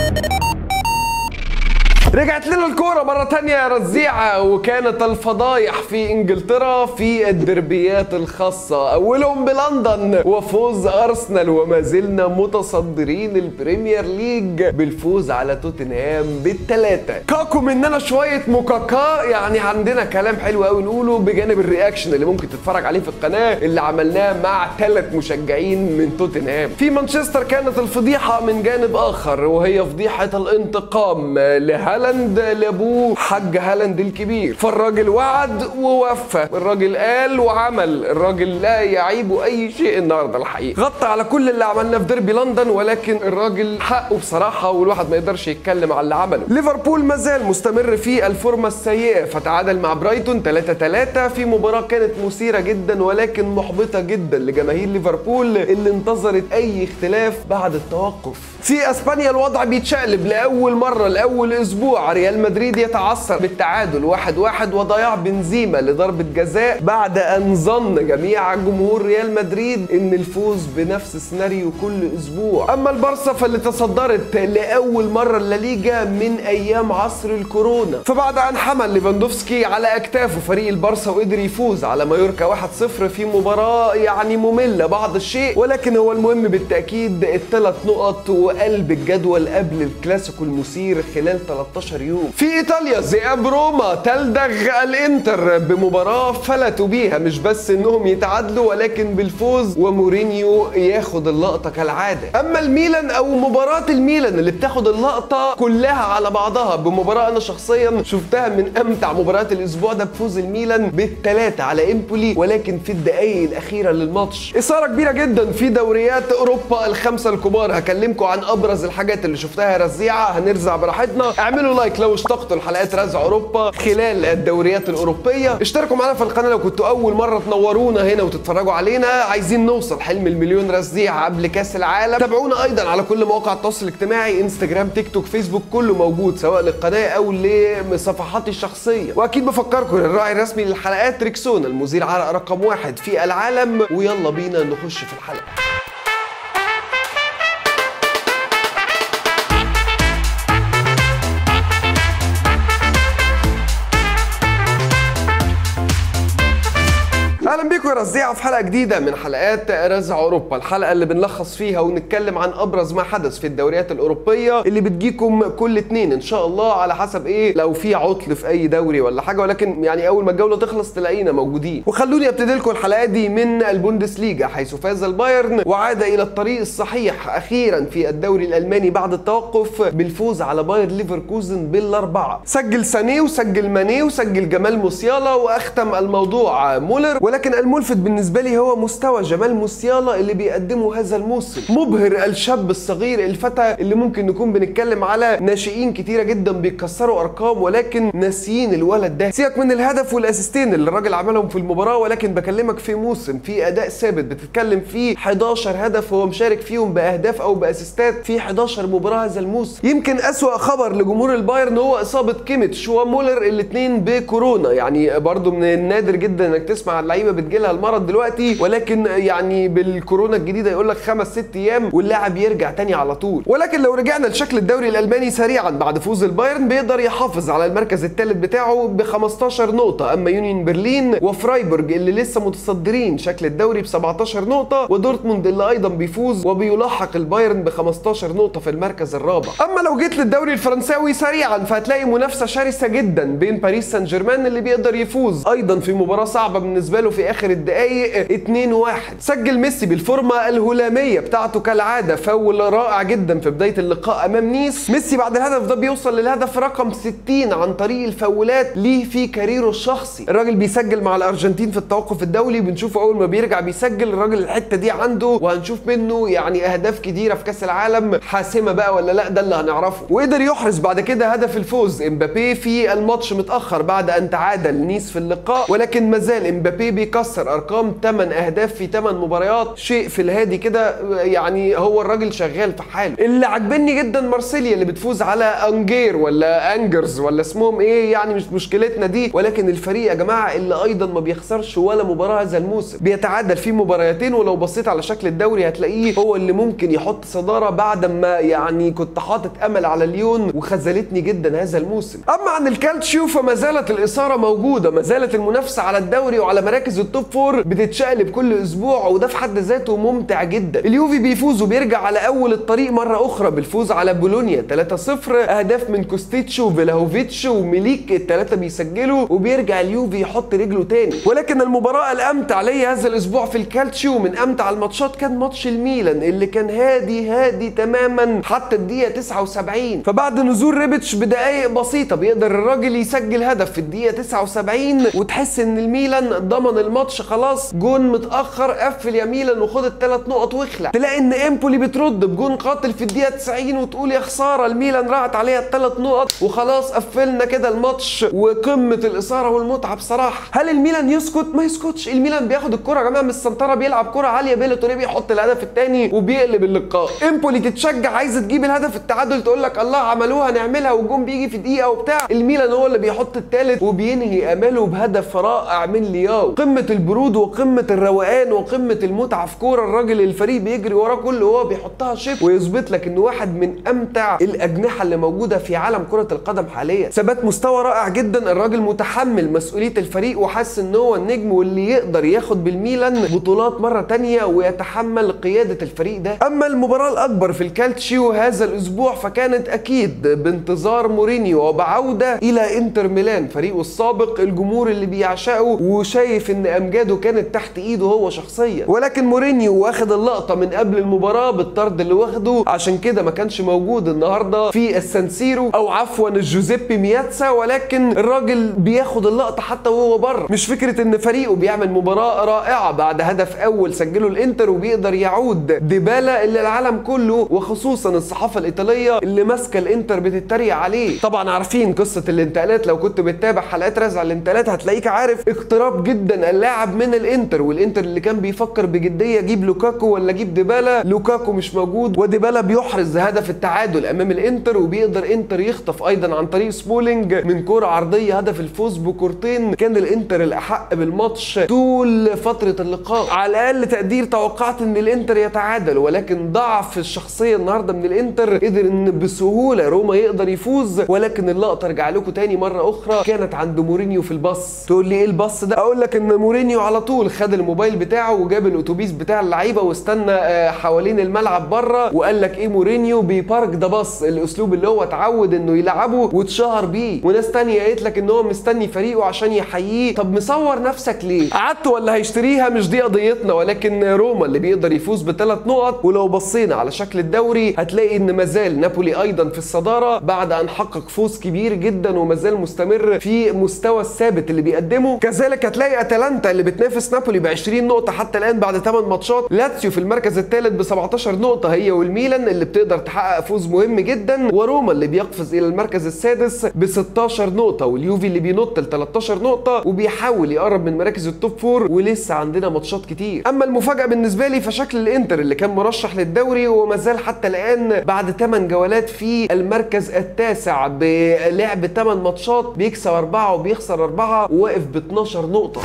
رجعت لنا الكورة مرة تانية يا رزيعة وكانت الفضايح في انجلترا في الدربيات الخاصة اولهم بلندن وفوز ارسنال وما زلنا متصدرين البريمير ليج بالفوز على توتنهام بالثلاثة كاكو مننا شوية مكاكا يعني عندنا كلام حلو قوي نقوله بجانب الرياكشن اللي ممكن تتفرج عليه في القناة اللي عملناه مع ثلاث مشجعين من توتنهام في مانشستر كانت الفضيحة من جانب اخر وهي فضيحة الانتقام لهالاند لابوه حاج هالاند الكبير فالراجل وعد ووفى الراجل قال وعمل الراجل لا يعيب اي شيء النهارده الحقيقه غطى على كل اللي عملناه في ديربي لندن ولكن الراجل حقه بصراحه والواحد ما يقدرش يتكلم على اللي عمله ليفربول ما زال مستمر في الفورمه السيئه فتعادل مع برايتون 3 3 في مباراه كانت مثيره جدا ولكن محبطه جدا لجماهير ليفربول اللي انتظرت اي اختلاف بعد التوقف في اسبانيا الوضع بيتشقلب لاول مره لاول اسبوع ريال مدريد يتعثر بالتعادل واحد واحد وضياع بنزيما لضربه جزاء بعد ان ظن جميع جمهور ريال مدريد ان الفوز بنفس سيناريو كل اسبوع اما البارسا فاللي تصدرت لاول مره الليجا من ايام عصر الكورونا فبعد ان حمل ليفاندوفسكي على اكتافه فريق البارسا وقدر يفوز على مايوركا 1-0 في مباراه يعني ممله بعض الشيء ولكن هو المهم بالتاكيد الثلاث نقط وقلب الجدول قبل الكلاسيكو المثير خلال 13 يوم في ايطاليا ذئاب روما تلدغ الانتر بمباراه فلتوا بيها مش بس انهم يتعادلوا ولكن بالفوز ومورينيو ياخد اللقطه كالعاده اما الميلان او مباراه الميلان اللي بتاخد اللقطه كلها على بعضها بمباراه انا شخصيا شفتها من امتع مباريات الاسبوع ده بفوز الميلان بالثلاثه على امبولي ولكن في الدقائق الاخيره للماتش اثاره كبيره جدا في دوريات اوروبا الخمسه الكبار هكلمكم عن ابرز الحاجات اللي شفتها رزيعه هنرزع براحتنا اعملوا لايك لو اشتقتوا لحلقات رزع اوروبا خلال الدوريات الاوروبيه اشتركوا معانا في القناه لو كنتوا اول مره تنورونا هنا وتتفرجوا علينا عايزين نوصل حلم المليون رزيع قبل كاس العالم تابعونا ايضا على كل مواقع التواصل الاجتماعي انستجرام تيك توك فيسبوك كله موجود سواء للقناه او لصفحاتي الشخصيه واكيد بفكركم الراعي الرسمي للحلقات ريكسونا المذيع عرق رقم واحد في العالم ويلا بينا نخش في الحلقه اهلا بيكم يا رزيعه في حلقه جديده من حلقات رزع اوروبا الحلقه اللي بنلخص فيها ونتكلم عن ابرز ما حدث في الدوريات الاوروبيه اللي بتجيكم كل اتنين ان شاء الله على حسب ايه لو في عطل في اي دوري ولا حاجه ولكن يعني اول ما الجوله تخلص تلاقينا موجودين وخلوني ابتدي لكم الحلقه دي من البوندسليجا حيث فاز البايرن وعاد الى الطريق الصحيح اخيرا في الدوري الالماني بعد التوقف بالفوز على باير ليفركوزن بالاربعه سجل سانيه وسجل مانيه وسجل جمال موسيالا واختم الموضوع مولر ولكن الملفت بالنسبة لي هو مستوى جمال موسيالا اللي بيقدمه هذا الموسم مبهر الشاب الصغير الفتى اللي ممكن نكون بنتكلم على ناشئين كتيرة جدا بيكسروا ارقام ولكن ناسيين الولد ده سيبك من الهدف والاسيستين اللي الراجل عملهم في المباراة ولكن بكلمك في موسم في اداء ثابت بتتكلم فيه 11 هدف هو مشارك فيهم باهداف او باسيستات في 11 مباراة هذا الموسم يمكن اسوأ خبر لجمهور البايرن هو اصابة كيميتش ومولر الاثنين بكورونا يعني برضو من النادر جدا انك تسمع اللعيبة بتجيلها المرض دلوقتي ولكن يعني بالكورونا الجديده يقول لك خمس ست ايام واللاعب يرجع تاني على طول ولكن لو رجعنا لشكل الدوري الالماني سريعا بعد فوز البايرن بيقدر يحافظ على المركز الثالث بتاعه ب 15 نقطه اما يونيون برلين وفرايبورج اللي لسه متصدرين شكل الدوري ب 17 نقطه ودورتموند اللي ايضا بيفوز وبيلاحق البايرن ب 15 نقطه في المركز الرابع اما لو جيت للدوري الفرنساوي سريعا فهتلاقي منافسه شرسه جدا بين باريس سان جيرمان اللي بيقدر يفوز ايضا في مباراه صعبه بالنسبه له في اخر الدقايق 2 1 سجل ميسي بالفورمه الهلاميه بتاعته كالعاده فاول رائع جدا في بدايه اللقاء امام نيس ميسي بعد الهدف ده بيوصل للهدف رقم 60 عن طريق الفاولات ليه في كاريره الشخصي الراجل بيسجل مع الارجنتين في التوقف الدولي بنشوفه اول ما بيرجع بيسجل الراجل الحته دي عنده وهنشوف منه يعني اهداف كتيره في كاس العالم حاسمه بقى ولا لا ده اللي هنعرفه وقدر يحرز بعد كده هدف الفوز امبابي في الماتش متاخر بعد ان تعادل نيس في اللقاء ولكن مازال امبابي بيكسر بيكسر ارقام 8 اهداف في 8 مباريات شيء في الهادي كده يعني هو الراجل شغال في حاله اللي عجبني جدا مارسيليا اللي بتفوز على انجير ولا انجرز ولا اسمهم ايه يعني مش مشكلتنا دي ولكن الفريق يا جماعه اللي ايضا ما بيخسرش ولا مباراه هذا الموسم بيتعادل في مباريتين ولو بصيت على شكل الدوري هتلاقيه هو اللي ممكن يحط صداره بعد ما يعني كنت حاطط امل على ليون وخذلتني جدا هذا الموسم اما عن الكالتشيو فما زالت الاثاره موجوده ما زالت المنافسه على الدوري وعلى مراكز التوب فور بتتشقلب كل اسبوع وده في حد ذاته ممتع جدا اليوفي بيفوز وبيرجع على اول الطريق مره اخرى بالفوز على بولونيا 3-0 اهداف من كوستيتش وفيلاهوفيتش وميليك الثلاثه بيسجلوا وبيرجع اليوفي يحط رجله تاني ولكن المباراه الامتع ليا هذا الاسبوع في الكالتشيو من امتع الماتشات كان ماتش الميلان اللي كان هادي هادي تماما حتى الدقيقه 79 فبعد نزول ريبتش بدقائق بسيطه بيقدر الراجل يسجل هدف في الدقيقه 79 وتحس ان الميلان ضمن الماتش خلاص جون متاخر قفل يا ميلان وخد الثلاث نقط واخلع تلاقي ان امبولي بترد بجون قاتل في الدقيقه 90 وتقول يا خساره الميلان راحت عليها الثلاث نقط وخلاص قفلنا كده الماتش وقمه الاثاره والمتعه بصراحه هل الميلان يسكت ما يسكتش الميلان بياخد الكره يا جماعه من السنتره بيلعب كره عاليه بيلا توريه بيحط الهدف الثاني وبيقلب اللقاء امبولي تتشجع عايزه تجيب الهدف التعادل تقول لك الله عملوها نعملها والجون بيجي في دقيقه وبتاع الميلان هو اللي بيحط الثالث وبينهي اماله بهدف رائع من لياو قمه البرود وقمه الروقان وقمه المتعه في كوره الراجل الفريق بيجري وراه كله وهو بيحطها شيب ويثبت لك انه واحد من امتع الاجنحه اللي موجوده في عالم كره القدم حاليا ثبات مستوى رائع جدا الراجل متحمل مسؤوليه الفريق وحاسس ان هو النجم واللي يقدر ياخد بالميلان بطولات مره تانية ويتحمل قياده الفريق ده اما المباراه الاكبر في الكالتشيو هذا الاسبوع فكانت اكيد بانتظار مورينيو وبعوده الى انتر ميلان فريقه السابق الجمهور اللي بيعشقه وشايف ان امجاده كانت تحت ايده هو شخصيا ولكن مورينيو واخد اللقطه من قبل المباراه بالطرد اللي واخده عشان كده ما كانش موجود النهارده في السانسيرو او عفوا الجوزيبي مياتسا ولكن الراجل بياخد اللقطه حتى وهو بره مش فكره ان فريقه بيعمل مباراه رائعه بعد هدف اول سجله الانتر وبيقدر يعود ديبالا اللي العالم كله وخصوصا الصحافه الايطاليه اللي ماسكه الانتر بتتريق عليه طبعا عارفين قصه الانتقالات لو كنت بتتابع حلقات رزع الانتقالات هتلاقيك عارف اقتراب جدا اللاعب من الانتر والانتر اللي كان بيفكر بجديه اجيب لوكاكو ولا اجيب ديبالا لوكاكو مش موجود وديبالا بيحرز هدف التعادل امام الانتر وبيقدر انتر يخطف ايضا عن طريق سبولينج من كره عرضيه هدف الفوز بكورتين كان الانتر الاحق بالماتش طول فتره اللقاء على الاقل تقدير توقعت ان الانتر يتعادل ولكن ضعف الشخصيه النهارده من الانتر قدر ان بسهوله روما يقدر يفوز ولكن اللقطه ارجع لكم تاني مره اخرى كانت عند مورينيو في الباص تقول لي ايه الباص ده اقول لك ان مورينيو على طول خد الموبايل بتاعه وجاب الاتوبيس بتاع اللعيبه واستنى آه، حوالين الملعب بره وقال لك ايه مورينيو بيبارك ده باص الاسلوب اللي هو اتعود انه يلعبه واتشهر بيه وناس تانية قالت لك ان هو مستني فريقه عشان يحييه طب مصور نفسك ليه قعدت ولا هيشتريها مش دي قضيتنا ولكن روما اللي بيقدر يفوز بثلاث نقط ولو بصينا على شكل الدوري هتلاقي ان مازال نابولي ايضا في الصداره بعد ان حقق فوز كبير جدا ومازال مستمر في مستوى الثابت اللي بيقدمه كذلك هتلاقي اتلانتا اللي بتنافس نابولي ب 20 نقطه حتى الان بعد 8 ماتشات لاتسيو في المركز الثالث ب 17 نقطه هي والميلان اللي بتقدر تحقق فوز مهم جدا وروما اللي بيقفز الى المركز السادس ب 16 نقطه واليوفي اللي بينط ل 13 نقطه وبيحاول يقرب من مراكز التوب فور ولسه عندنا ماتشات كتير اما المفاجاه بالنسبه لي فشكل الانتر اللي كان مرشح للدوري وما زال حتى الان بعد 8 جولات في المركز التاسع بلعب 8 ماتشات بيكسب أربعة وبيخسر أربعة وواقف ب 12 نقطة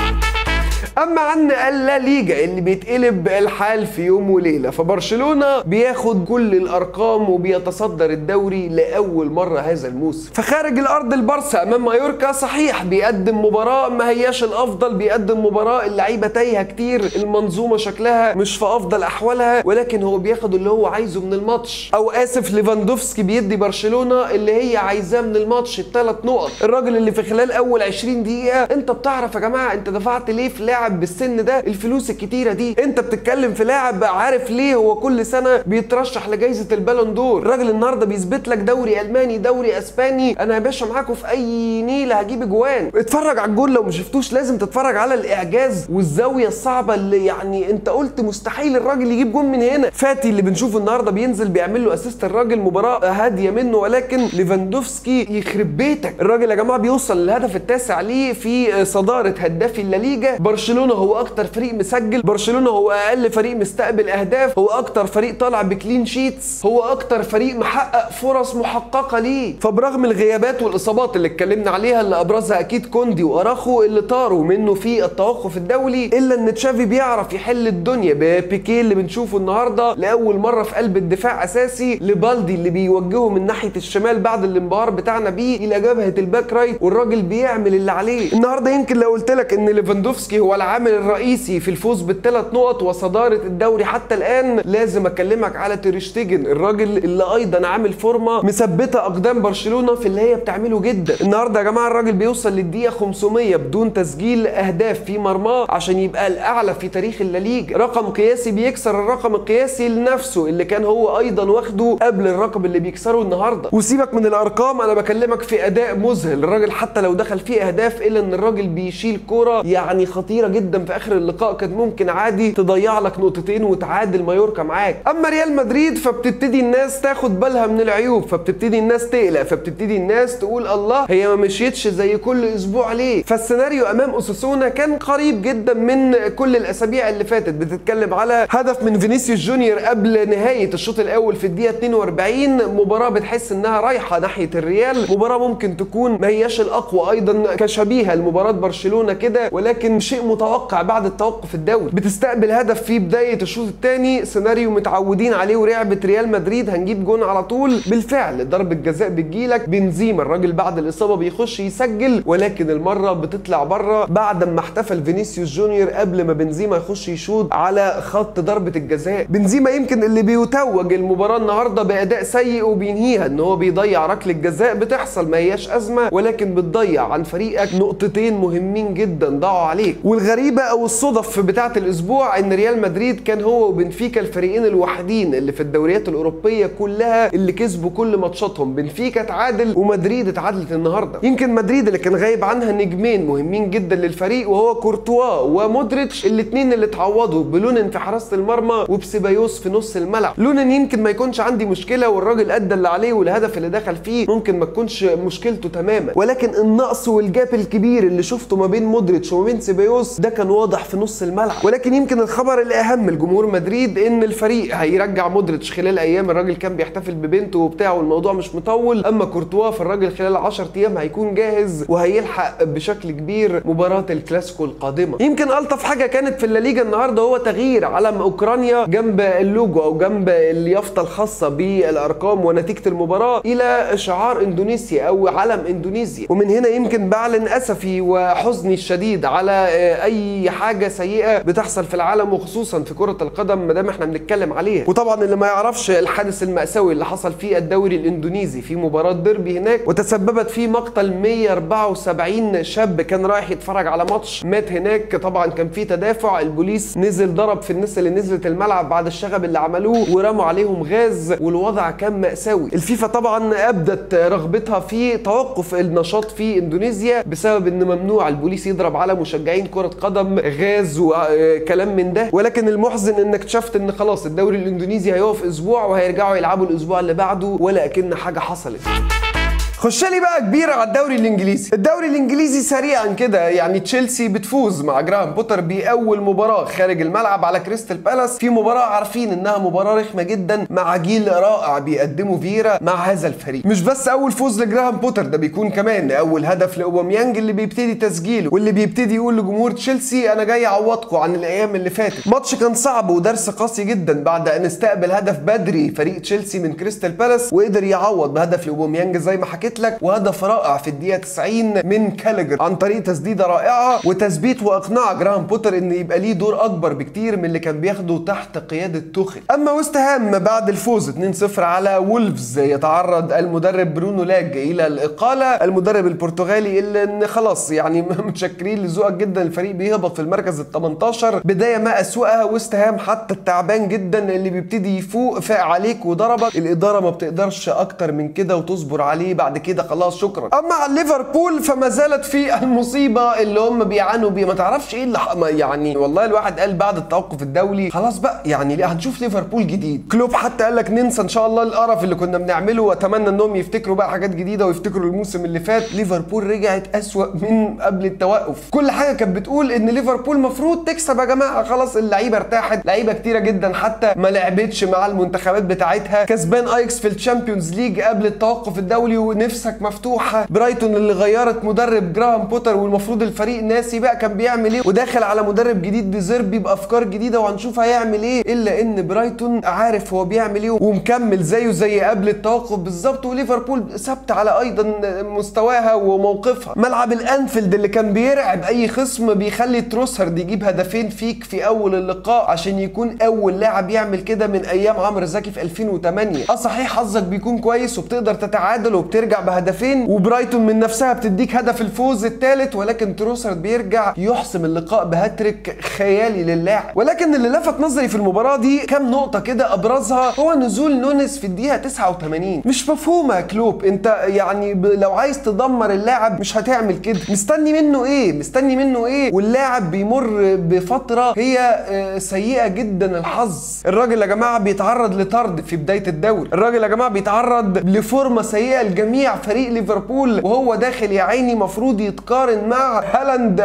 اما عن اللا ليجا اللي بيتقلب الحال في يوم وليله فبرشلونه بياخد كل الارقام وبيتصدر الدوري لاول مره هذا الموسم فخارج الارض البارسا امام مايوركا صحيح بيقدم مباراه ما هياش الافضل بيقدم مباراه اللعيبه تايهه كتير المنظومه شكلها مش في افضل احوالها ولكن هو بياخد اللي هو عايزه من الماتش او اسف ليفاندوفسكي بيدي برشلونه اللي هي عايزاه من الماتش الثلاث نقط الراجل اللي في خلال اول 20 دقيقه انت بتعرف يا جماعه انت دفعت ليه في لاعب بالسن ده الفلوس الكتيره دي انت بتتكلم في لاعب عارف ليه هو كل سنه بيترشح لجائزه البالون دور الراجل النهارده بيثبت لك دوري الماني دوري اسباني انا يا باشا معاكم في اي نيله هجيب اجوان اتفرج على الجول لو ما شفتوش لازم تتفرج على الاعجاز والزاويه الصعبه اللي يعني انت قلت مستحيل الراجل يجيب جون من هنا فاتي اللي بنشوفه النهارده بينزل بيعمل له اسيست الراجل مباراه هاديه منه ولكن ليفاندوفسكي يخرب بيتك الراجل يا جماعه بيوصل للهدف التاسع ليه في صداره هدافي الليجا برشلونه برشلونه هو اكتر فريق مسجل برشلونه هو اقل فريق مستقبل اهداف هو اكتر فريق طالع بكلين شيتس هو اكتر فريق محقق فرص محققه ليه فبرغم الغيابات والاصابات اللي اتكلمنا عليها اللي ابرزها اكيد كوندي واراخو اللي طاروا منه في التوقف الدولي الا ان تشافي بيعرف يحل الدنيا ببيكيه اللي بنشوفه النهارده لاول مره في قلب الدفاع اساسي لبالدي اللي بيوجهه من ناحيه الشمال بعد الانبهار بتاعنا بيه الى جبهه الباك رايت والراجل بيعمل اللي عليه النهارده يمكن لو قلت لك ان ليفاندوفسكي هو العامل الرئيسي في الفوز بالثلاث نقط وصداره الدوري حتى الان لازم اكلمك على تيرشتيجن الراجل اللي ايضا عامل فورمه مثبته اقدام برشلونه في اللي هي بتعمله جدا النهارده يا جماعه الراجل بيوصل للدقيقه 500 بدون تسجيل اهداف في مرماه عشان يبقى الاعلى في تاريخ الليجا رقم قياسي بيكسر الرقم القياسي لنفسه اللي كان هو ايضا واخده قبل الرقم اللي بيكسره النهارده وسيبك من الارقام انا بكلمك في اداء مذهل الراجل حتى لو دخل فيه اهداف الا ان الراجل بيشيل كوره يعني خطيره جدا في اخر اللقاء كان ممكن عادي تضيع لك نقطتين وتعادل مايوركا معاك اما ريال مدريد فبتبتدي الناس تاخد بالها من العيوب فبتبتدي الناس تقلق فبتبتدي الناس تقول الله هي ما مشيتش زي كل اسبوع ليه فالسيناريو امام اوساسونا كان قريب جدا من كل الاسابيع اللي فاتت بتتكلم على هدف من فينيسيوس جونيور قبل نهايه الشوط الاول في الدقيقه 42 مباراه بتحس انها رايحه ناحيه الريال مباراه ممكن تكون ما هياش الاقوى ايضا كشبيهه لمباراه برشلونه كده ولكن شيء متوقع بعد التوقف الدولي بتستقبل هدف في بدايه الشوط الثاني سيناريو متعودين عليه ولعبه ريال مدريد هنجيب جون على طول بالفعل ضربه جزاء بتجيلك بنزيما الراجل بعد الاصابه بيخش يسجل ولكن المره بتطلع بره بعد ما احتفل فينيسيوس جونيور قبل ما بنزيما يخش يشوط على خط ضربه الجزاء بنزيما يمكن اللي بيتوج المباراه النهارده باداء سيء وبينهيها ان هو بيضيع ركله جزاء بتحصل ما هياش ازمه ولكن بتضيع عن فريقك نقطتين مهمين جدا ضاعوا عليك والغريبه او الصدف بتاعه الاسبوع ان ريال مدريد كان هو وبنفيكا الفريقين الوحيدين اللي في الدوريات الاوروبيه كلها اللي كسبوا كل ماتشاتهم بنفيكا تعادل ومدريد اتعادلت النهارده يمكن مدريد اللي كان غايب عنها نجمين مهمين جدا للفريق وهو كورتوا ومودريتش الاثنين اللي اتعوضوا بلونن في حراسه المرمى وبسيبايوس في نص الملعب لونن يمكن ما يكونش عندي مشكله والراجل ادى اللي عليه والهدف اللي دخل فيه ممكن ما تكونش مشكلته تماما ولكن النقص والجاب الكبير اللي شفته ما بين مودريتش وما بين سيبايوس ده كان واضح في نص الملعب ولكن يمكن الخبر الاهم لجمهور مدريد ان الفريق هيرجع مودريتش خلال ايام الراجل كان بيحتفل ببنته وبتاع والموضوع مش مطول اما كورتوا فالراجل خلال 10 ايام هيكون جاهز وهيلحق بشكل كبير مباراه الكلاسيكو القادمه يمكن الطف حاجه كانت في الليجا النهارده هو تغيير علم اوكرانيا جنب اللوجو او جنب اليافطه الخاصه بالارقام ونتيجه المباراه الى شعار اندونيسيا او علم اندونيسيا ومن هنا يمكن بعلن اسفي وحزني الشديد على اي حاجه سيئه بتحصل في العالم وخصوصا في كره القدم ما دام احنا بنتكلم عليها وطبعا اللي ما يعرفش الحادث الماساوي اللي حصل في الدوري الاندونيسي في مباراه ديربي هناك وتسببت في مقتل 174 شاب كان رايح يتفرج على ماتش مات هناك طبعا كان في تدافع البوليس نزل ضرب في الناس اللي نزلت الملعب بعد الشغب اللي عملوه ورموا عليهم غاز والوضع كان مأساوي الفيفا طبعا ابدت رغبتها في توقف النشاط في اندونيسيا بسبب ان ممنوع البوليس يضرب على مشجعين كرة قدم غاز وكلام من ده ولكن المحزن انك اكتشفت ان خلاص الدوري الاندونيسي هيقف اسبوع وهيرجعوا يلعبوا الاسبوع اللي بعده ولا اكن حاجة حصلت خش لي بقى كبير على الدوري الانجليزي الدوري الانجليزي سريعا كده يعني تشيلسي بتفوز مع جراهام بوتر باول مباراه خارج الملعب على كريستال بالاس في مباراه عارفين انها مباراه رخمه جدا مع جيل رائع بيقدمه فيرا مع هذا الفريق مش بس اول فوز لجراهام بوتر ده بيكون كمان اول هدف لاوباميانج اللي بيبتدي تسجيله واللي بيبتدي يقول لجمهور تشيلسي انا جاي اعوضكم عن الايام اللي فاتت ماتش كان صعب ودرس قاسي جدا بعد ان استقبل هدف بدري فريق تشيلسي من كريستال بالاس وقدر يعوض بهدف لاوباميانج زي ما حكيت لك وهدف رائع في الدقيقه 90 من كالجر عن طريق تسديده رائعه وتثبيت واقناع جراهام بوتر ان يبقى ليه دور اكبر بكتير من اللي كان بياخده تحت قياده توخل اما ويست هام بعد الفوز 2-0 على وولفز يتعرض المدرب برونو لاج الى الاقاله المدرب البرتغالي اللي ان خلاص يعني متشكرين لذوقك جدا الفريق بيهبط في المركز ال 18 بدايه ما اسوأها ويست هام حتى التعبان جدا اللي بيبتدي يفوق فاق عليك وضربك الاداره ما بتقدرش اكتر من كده وتصبر عليه بعد بعد كده خلاص شكرا اما على ليفربول فما زالت في المصيبه اللي هم بيعانوا بيها ما تعرفش ايه اللي ح- ما يعني والله الواحد قال بعد التوقف الدولي خلاص بقى يعني ليه هنشوف ليفربول جديد كلوب حتى قال لك ننسى ان شاء الله القرف اللي كنا بنعمله واتمنى انهم يفتكروا بقى حاجات جديده ويفتكروا الموسم اللي فات ليفربول رجعت اسوأ من قبل التوقف كل حاجه كانت بتقول ان ليفربول مفروض تكسب يا جماعه خلاص اللعيبه ارتاحت لعيبه كتيره جدا حتى ما لعبتش مع المنتخبات بتاعتها كسبان ايكس في الشامبيونز ليج قبل التوقف الدولي ونفسك مفتوحه برايتون اللي غيرت مدرب جراهام بوتر والمفروض الفريق ناسي بقى كان بيعمل ايه وداخل على مدرب جديد ديزيربي بافكار جديده وهنشوف هيعمل ايه الا ان برايتون عارف هو بيعمل ايه ومكمل زيه زي قبل التوقف بالظبط وليفربول ثابته على ايضا مستواها وموقفها ملعب الانفيلد اللي كان بيرعب اي خصم بيخلي تروسرد يجيب هدفين فيك في اول اللقاء عشان يكون اول لاعب يعمل كده من ايام عمرو زكي في 2008 اه صحيح حظك بيكون كويس وبتقدر تتعادل وبترجع بهدفين وبرايتون من نفسها بتديك هدف الفوز الثالث ولكن تروسرد بيرجع يحسم اللقاء بهاتريك خيالي للاعب ولكن اللي لفت نظري في المباراه دي كام نقطه كده ابرزها هو نزول نونس في الدقيقه 89 مش مفهومه يا كلوب انت يعني ب... لو عايز تدمر اللاعب مش هتعمل كده مستني منه ايه مستني منه ايه واللاعب بيمر بفتره هي آه، سيئه جدا الحظ الراجل يا جماعه بيتعرض لطرد في بدايه الدوري الراجل يا جماعه بيتعرض لفورمه سيئه لجميع فريق ليفربول وهو داخل يا عيني مفروض يتقارن مع هالاند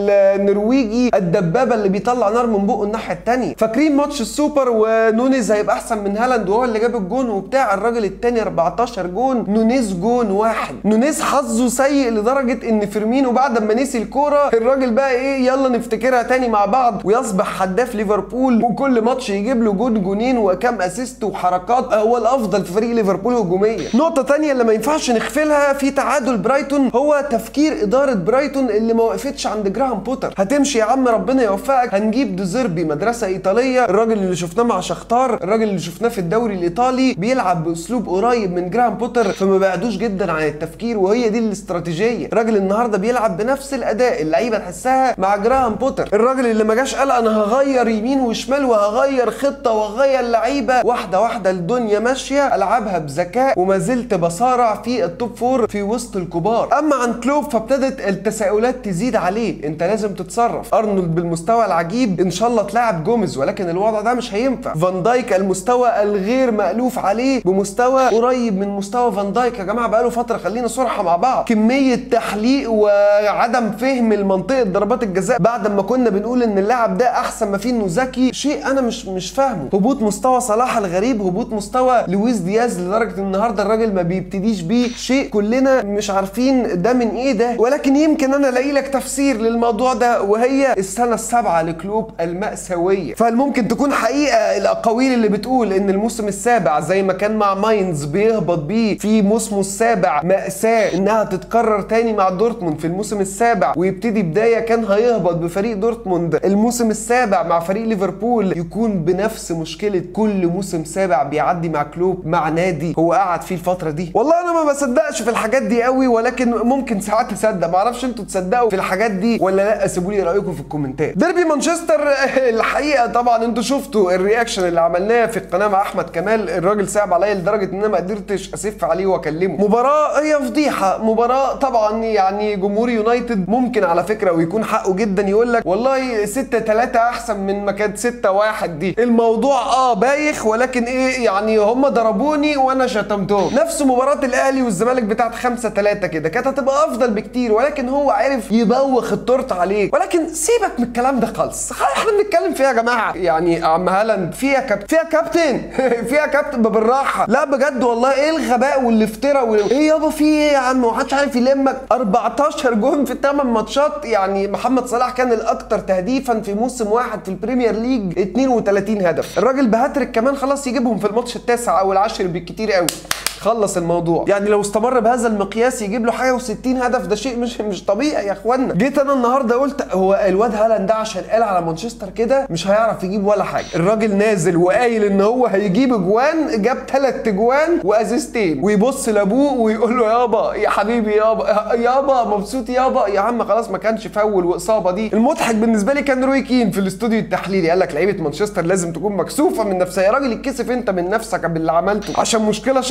النرويجي الدبابه اللي بيطلع نار من بقه الناحيه الثانيه فاكرين ماتش السوبر ونونيز هيبقى احسن من هالاند وهو اللي جاب الجون وبتاع الراجل الثاني 14 جون نونيز جون واحد نونيز حظه سيء لدرجه ان فيرمينو بعد ما نسي الكوره الراجل بقى ايه يلا نفتكرها تاني مع بعض ويصبح هداف ليفربول وكل ماتش يجيب له جون جونين وكام اسيست وحركات هو الافضل في فريق ليفربول هجوميا نقطه تانية اللي ما ينفعش نغفلها في تعادل برايتون هو تفكير اداره برايتون اللي ما وقفتش عند جراهام بوتر هتمشي يا عم ربنا يوفقك هنجيب دوزيربي مدرسه ايطاليه الراجل اللي شفناه مع شختار الراجل اللي شفناه في الدوري الايطالي بيلعب باسلوب قريب من جراهام بوتر فما بعدوش جدا عن التفكير وهي دي الاستراتيجيه الراجل النهارده بيلعب بنفس الاداء اللعيبه تحسها مع جراهام بوتر الراجل اللي ما جاش قال انا هغير يمين وشمال وهغير خطه وهغير لعيبه واحده واحده الدنيا ماشيه العبها بذكاء وما زلت بصارع في التوب فور في وسط الكبار اما عن كلوب فابتدت التساؤلات تزيد عليه انت لازم تتصرف ارنولد بالمستوى العجيب ان شاء الله تلاعب جوميز ولكن الوضع ده مش هينفع فان دايك المستوى الغير مألوف عليه بمستوى قريب من مستوى فان دايك يا جماعه بقاله فتره خلينا صراحه مع بعض كميه تحليق وعدم فهم المنطقه ضربات الجزاء بعد ما كنا بنقول ان اللاعب ده احسن ما فيه انه ذكي شيء انا مش مش فاهمه هبوط مستوى صلاح الغريب هبوط مستوى لويس دياز لدرجه ان النهارده الراجل ما بيبتديش بيه شيء كلنا مش عارفين ده من ايه ده ولكن يمكن انا الاقي لك تفسير للموضوع ده وهي السنه السابعه لكلوب المأساويه فهل ممكن تكون حقيقه الاقاويل اللي بتقول ان الموسم السابع زي ما كان مع ماينز بيهبط بيه في موسمه السابع مأساة انها تتكرر تاني مع دورتموند في الموسم السابع ويبتدي بدايه كان هيهبط بفريق دورتموند الموسم السابع مع فريق ليفربول يكون بنفس مشكله كل موسم سابع بيعدي مع كلوب مع نادي هو قاعد فيه الفتره دي والله انا ما بصدقش في الحاجات دي قوي ولكن ممكن ساعات تصدق ما اعرفش انتوا تصدقوا في الحاجات دي ولا لا سيبوا لي رايكم في الكومنتات ديربي مانشستر الحقيقه طبعا انتوا شفتوا الرياكشن اللي عملناه في القناه مع احمد كمال الراجل صعب عليا لدرجه ان انا ما قدرتش اسف عليه واكلمه مباراه هي فضيحه مباراه طبعا يعني جمهور يونايتد ممكن على فكره ويكون حقه جدا يقول لك والله 6 3 احسن من ما كانت 6 1 دي الموضوع اه بايخ ولكن ايه يعني هم ضربوني وانا شتمتهم نفس مباراه الاهلي والزمالك بتاعت 5 3 كده كانت هتبقى افضل بكتير ولكن هو عرف يبوخ التورت عليك ولكن سيبك من الكلام ده خالص احنا بنتكلم فيها يا جماعه يعني عم هالاند فيها كابتن فيها كابتن فيها كابتن بالراحه لا بجد والله ايه الغباء والافتراء وال... ايه يابا في ايه يا عم محدش عارف يلمك 14 جون في 8 ماتشات يعني محمد صلاح كان الاكثر تهديفا في موسم واحد في البريمير ليج 32 هدف الراجل بهاتريك كمان خلاص يجيبهم في الماتش التاسع او العاشر بالكتير قوي خلص الموضوع يعني لو استمر بهذا المقياس يجيب له حاجه و60 هدف ده شيء مش مش طبيعي يا اخوانا جيت انا النهارده قلت هو الواد هالاند ده عشان قال على مانشستر كده مش هيعرف يجيب ولا حاجه الراجل نازل وقايل ان هو هيجيب اجوان جاب ثلاث اجوان وازيستين ويبص لابوه ويقول له يابا يا حبيبي يابا يابا مبسوط يابا يا عم خلاص ما كانش فول واصابه دي المضحك بالنسبه لي كان روي كين في الاستوديو التحليلي قال لك لعيبه مانشستر لازم تكون مكسوفه من نفسها يا راجل اتكسف انت من نفسك باللي عملته عشان مشكله شخصيه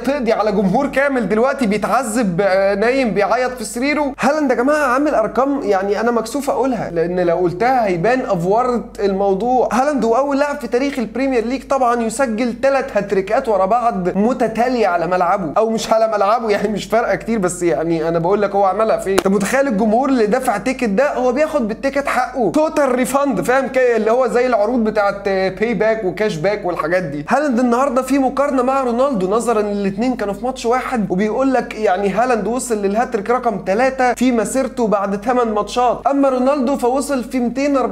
تقضي على جمهور كامل دلوقتي بيتعذب آه، نايم بيعيط في سريره هالاند يا جماعه عامل ارقام يعني انا مكسوف اقولها لان لو قلتها هيبان افورت الموضوع هالاند هو اول لاعب في تاريخ البريمير ليج طبعا يسجل ثلاث هاتريكات ورا بعض متتاليه على ملعبه او مش على ملعبه يعني مش فارقه كتير بس يعني انا بقول لك هو عملها فين انت متخيل الجمهور اللي دفع تيكت ده هو بياخد بالتيكت حقه توتال ريفاند فاهم كده اللي هو زي العروض بتاعت باي باك وكاش باك والحاجات دي هالاند النهارده في مقارنه مع رونالدو نظرا ان الاثنين كانوا في ماتش واحد وبيقول لك يعني هالاند وصل للهاتريك رقم ثلاثة في مسيرته بعد 8 ماتشات اما رونالدو فوصل في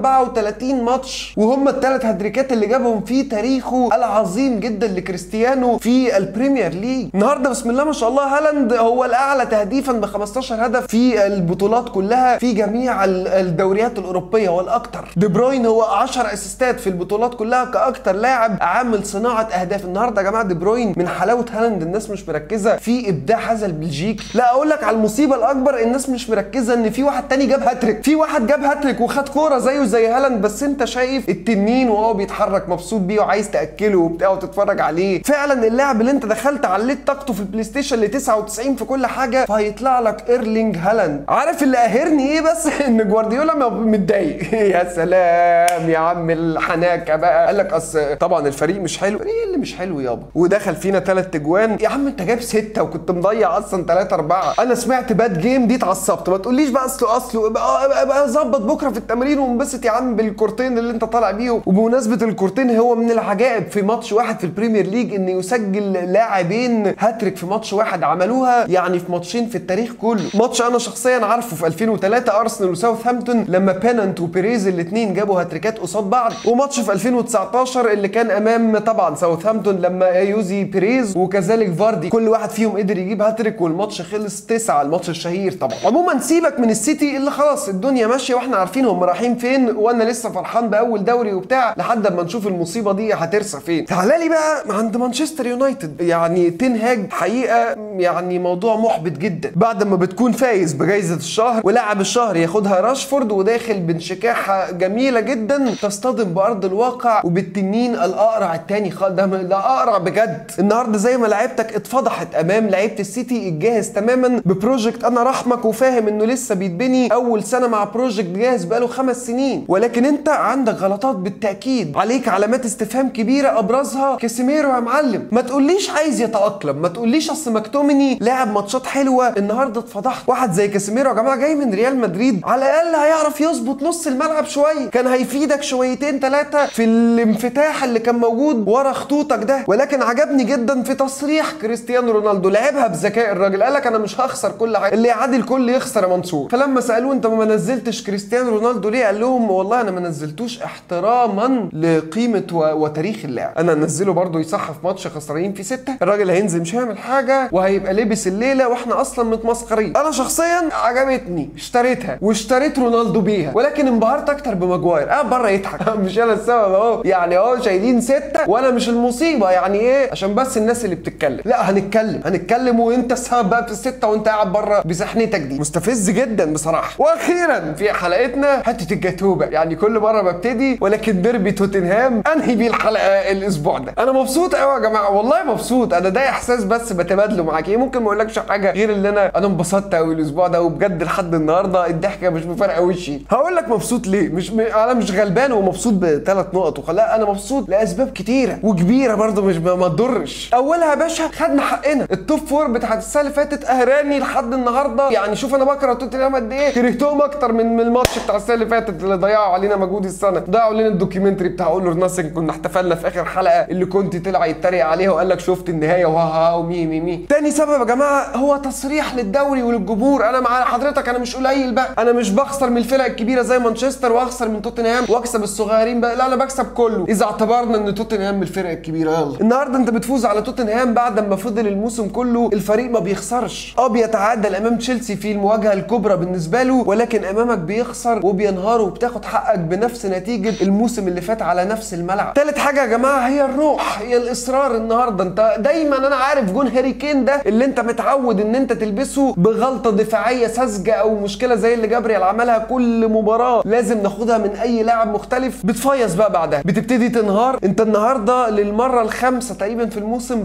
234 ماتش وهم الثلاث هاتريكات اللي جابهم في تاريخه العظيم جدا لكريستيانو في البريمير ليج النهارده بسم الله ما شاء الله هالاند هو الاعلى تهديفا ب 15 هدف في البطولات كلها في جميع ال- الدوريات الاوروبيه والاكثر دي بروين هو 10 اسيستات في البطولات كلها كاكثر لاعب عامل صناعه اهداف النهارده يا جماعه دي بروين من حلاوه هالاند الناس مش مركزه في ابداع هذا البلجيكي لا اقول لك على المصيبه الاكبر الناس مش مركزه ان في واحد تاني جاب هاتريك في واحد جاب هاتريك وخد كوره زيه زي هالاند بس انت شايف التنين وهو بيتحرك مبسوط بيه وعايز تاكله وبتاع وتتفرج عليه فعلا اللاعب اللي انت دخلت عليت طاقته في البلاي ستيشن ل 99 في كل حاجه فهيطلع لك ايرلينج هالاند عارف اللي قاهرني ايه بس ان جوارديولا م- متضايق يا سلام يا عم الحناكه بقى قال لك اصل طبعا الفريق مش حلو الفريق اللي مش حلو يابا ودخل فينا ثلاث اجوان يا عم انت جايب سته وكنت مضيع اصلا ثلاثه اربعه انا سمعت باد جيم دي اتعصبت ما تقوليش بقى اصله اصله ابقى ابقى- ابقى ظبط بكره في التمرين وانبسط يا عم بالكورتين اللي انت طالع بيهم وبمناسبه الكورتين هو من العجائب في ماتش واحد في البريمير ليج ان يسجل لاعبين هاتريك في ماتش واحد عملوها يعني في ماتشين في التاريخ كله ماتش انا شخصيا عارفه في 2003 ارسنال وساوثهامبتون لما بينانت وبيريز الاثنين جابوا هاتريكات قصاد بعض وماتش في 2019 اللي كان امام طبعا ساوثهامبتون لما يوزي بيريز وكذلك فاردي كل واحد فيهم قدر يجيب هاتريك والماتش خلص تسعة الماتش الشهير طبعا عموما سيبك من السيتي اللي خلاص الدنيا ماشيه واحنا عارفين هم رايحين فين وانا لسه فرحان باول دوري وبتاع لحد ما نشوف المصيبه دي هترسى فين تعالى لي بقى عند مانشستر يونايتد يعني تنهاج حقيقه يعني موضوع محبط جدا بعد ما بتكون فايز بجائزه الشهر ولاعب الشهر ياخدها راشفورد وداخل بانشكاحه جميله جدا تصطدم بارض الواقع وبالتنين الاقرع التاني خالص ده ده اقرع بجد النهارده زي ما لعيبتك اتفضحت امام لعيبه السيتي الجاهز تماما ببروجكت انا رحمك وفاهم انه لسه بيتبني اول سنه مع بروجكت جاهز بقاله خمس سنين ولكن انت عندك غلطات بالتاكيد عليك علامات استفهام كبيره ابرزها كاسيميرو يا معلم ما تقوليش عايز يتاقلم ما تقوليش اصل مكتومني لاعب ماتشات حلوه النهارده اتفضحت واحد زي كاسيميرو يا جماعه جاي من ريال مدريد على الاقل هيعرف يظبط نص الملعب شويه كان هيفيدك شويتين ثلاثه في الانفتاح اللي كان موجود ورا خطوطك ده ولكن عجبني جدا في تصريح كريستيانو رونالدو لعبها بذكاء الراجل قال لك انا مش هخسر كل حاجه اللي يعادي الكل يخسر يا منصور فلما سالوه انت ما نزلتش كريستيانو رونالدو ليه قال لهم والله انا ما نزلتوش احتراما لقيمه و... وتاريخ اللاعب انا انزله برضه يصح في ماتش خسرانين فيه سته الراجل هينزل مش هيعمل حاجه وهيبقى لبس الليله واحنا اصلا متمسخرين انا شخصيا عجبتني اشتريتها واشتريت رونالدو بيها ولكن انبهرت اكتر بماجواير قاعد بره يضحك مش انا السبب اهو يعني اهو شايلين سته وانا مش المصيبه يعني ايه عشان بس الناس اللي بتتكلم لا هنتكلم هنتكلم وانت السبب بقى في السته وانت قاعد بره بسحنتك دي مستفز جدا بصراحه واخيرا في حلقتنا حته الجاتوبه يعني كل مره ببتدي ولكن ديربي توتنهام انهي بيه الحلقه الاسبوع ده انا مبسوط قوي يا جماعه والله مبسوط انا ده احساس بس بتبادله معاك ايه ممكن ما اقولكش حاجه غير اللي انا انا انبسطت قوي الاسبوع ده وبجد لحد النهارده الضحكه مش مفارقه وشي هقول لك مبسوط ليه مش م... انا مش غلبان ومبسوط بثلاث نقط وخ... لا انا مبسوط لاسباب كتيره وكبيره برضه مش ما تضرش اولها يا باشا خدنا حقنا التوب فور بتاعت السنه اللي فاتت قهراني لحد النهارده يعني شوف انا بكره توتنهام قد ايه كرهتهم اكتر من من الماتش بتاع السنه اللي فاتت اللي ضيعوا علينا مجهود السنه ضيعوا علينا الدوكيومنتري بتاع اول اور ناسنج كنا احتفلنا في اخر حلقه اللي كنت طلع يتريق عليها وقال لك شفت النهايه وها ها ومي مي مي تاني سبب يا جماعه هو تصريح للدوري وللجمهور انا مع حضرتك انا مش قليل بقى انا مش بخسر من الفرق الكبيره زي مانشستر واخسر من توتنهام واكسب الصغيرين بقى لا انا بكسب كله اذا اعتبرنا ان توتنهام من الفرق الكبيره يلا النهارده انت بتفوز على توتنهام بعد ما فضل الموسم كله الفريق ما بيخسرش اه بيتعادل امام تشيلسي في المواجهه الكبرى بالنسبه له ولكن امامك بيخسر وبينهار وبتاخد حقك بنفس نتيجه الموسم اللي فات على نفس الملعب تالت حاجه يا جماعه هي الروح هي الاصرار النهارده انت دايما انا عارف جون هاري كين ده اللي انت متعود ان انت تلبسه بغلطه دفاعيه ساذجه او مشكله زي اللي جابريال عملها كل مباراه لازم ناخدها من اي لاعب مختلف بتفيص بقى بعدها بتبتدي تنهار انت النهارده للمره الخامسه تقريبا في الموسم بتتعرض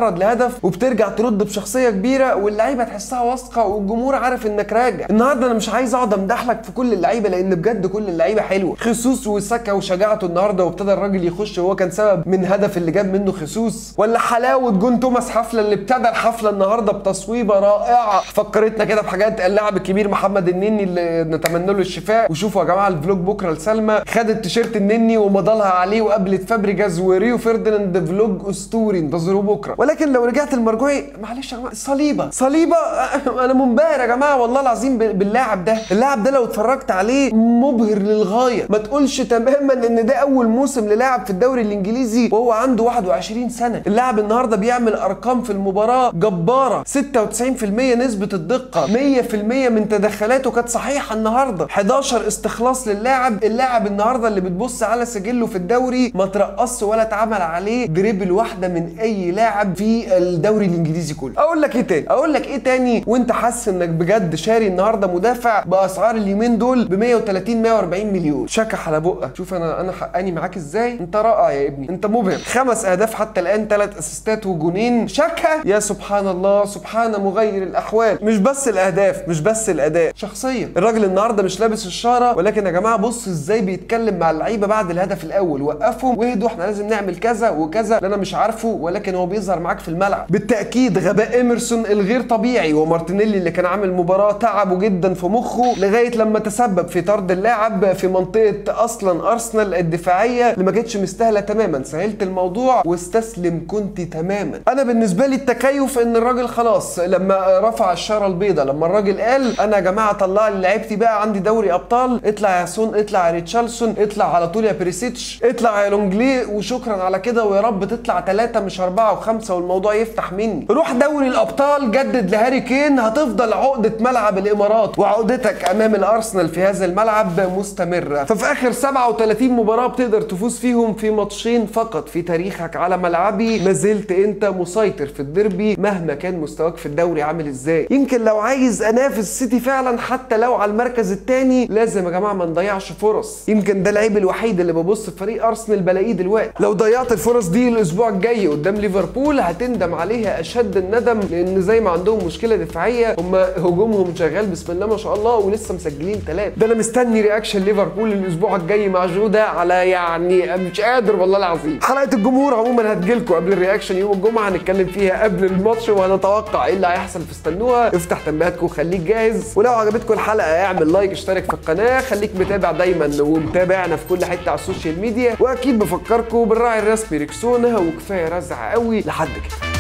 بتتعرض لهدف وبترجع ترد بشخصيه كبيره واللعيبه تحسها واثقه والجمهور عارف انك راجع النهارده انا مش عايز اقعد امدحلك في كل اللعيبه لان بجد كل اللعيبه حلوه خصوص وسكا وشجاعته النهارده وابتدى الراجل يخش وهو كان سبب من هدف اللي جاب منه خصوص ولا حلاوه جون توماس حفله اللي ابتدى الحفله النهارده بتصويبه رائعه فكرتنا كده بحاجات اللاعب الكبير محمد النني اللي نتمنى له الشفاء وشوفوا يا جماعه الفلوج بكره لسلمى خدت تيشيرت النني ومضالها عليه وقابلت فابريجاز وريو فرديناند فلوج اسطوري انتظروه بكره ولكن لو رجعت المرجوعي معلش يا جماعه صليبه صليبه انا منبهر يا جماعه والله العظيم باللاعب ده اللاعب ده لو اتفرجت عليه مبهر للغايه ما تقولش تماما ان ده اول موسم للاعب في الدوري الانجليزي وهو عنده 21 سنه اللاعب النهارده بيعمل ارقام في المباراه جباره 96% نسبه الدقه 100% من تدخلاته كانت صحيحه النهارده 11 استخلاص للاعب اللاعب النهارده اللي بتبص على سجله في الدوري ما ترقصش ولا اتعمل عليه دريبل واحده من اي لاعب في الدوري الانجليزي كله اقول لك ايه تاني اقول لك ايه تاني وانت حاسس انك بجد شاري النهارده مدافع باسعار اليومين دول ب 130 140 مليون شكح على بقك شوف انا انا حقاني معاك ازاي انت رائع يا ابني انت مبهر خمس اهداف حتى الان ثلاث اسيستات وجونين شكه يا سبحان الله سبحان مغير الاحوال مش بس الاهداف مش بس الاداء شخصيا الراجل النهارده مش لابس الشاره ولكن يا جماعه بص ازاي بيتكلم مع اللعيبه بعد الهدف الاول وقفهم واهدوا احنا لازم نعمل كذا وكذا اللي انا مش عارفه ولكن هو بيظهر معاك في الملعب بالتاكيد غباء ايمرسون الغير طبيعي ومارتينيلي اللي كان عامل مباراه تعبه جدا في مخه لغايه لما تسبب في طرد اللاعب في منطقه اصلا ارسنال الدفاعيه اللي ما كانتش مستاهله تماما سهلت الموضوع واستسلم كنت تماما انا بالنسبه لي التكيف ان الراجل خلاص لما رفع الشاره البيضاء لما الراجل قال انا يا جماعه طلع لي لعيبتي بقى عندي دوري ابطال اطلع يا سون اطلع يا ريتشارلسون اطلع على طول يا بريسيتش اطلع يا لونجلي وشكرا على كده ويا رب تطلع ثلاثه مش اربعه وخمسه والموضوع يفتح مني روح دوري الابطال جدد لهاري كين هتفضل عقده ملعب الامارات وعقدتك امام الارسنال في هذا الملعب مستمره ففي اخر 37 مباراه بتقدر تفوز فيهم في ماتشين فقط في تاريخك على ملعبي ما زلت انت مسيطر في الديربي مهما كان مستواك في الدوري عامل ازاي يمكن لو عايز انافس السيتي فعلا حتى لو على المركز الثاني لازم يا جماعه ما نضيعش فرص يمكن ده العيب الوحيد اللي ببص في فريق ارسنال بلاقيه دلوقتي لو ضيعت الفرص دي الاسبوع الجاي قدام ليفربول هتندم عليها اشد الندم لان زي ما عندهم مشكله دفاعيه هم هجومهم شغال بسم الله ما شاء الله ولسه مسجلين ثلاثه ده انا مستني رياكشن ليفربول الاسبوع الجاي مع جوده على يعني مش قادر والله العظيم حلقه الجمهور عموما هتجيلكم قبل الرياكشن يوم الجمعه هنتكلم فيها قبل الماتش وهنتوقع ايه اللي هيحصل فاستنوها افتح تنبيهاتكم خليك جاهز ولو عجبتكم الحلقه اعمل لايك اشترك في القناه خليك متابع دايما ومتابعنا في كل حته على السوشيال ميديا واكيد بفكركم بالراعي الرسمي ريكسونا وكفايه رزع قوي لحد كده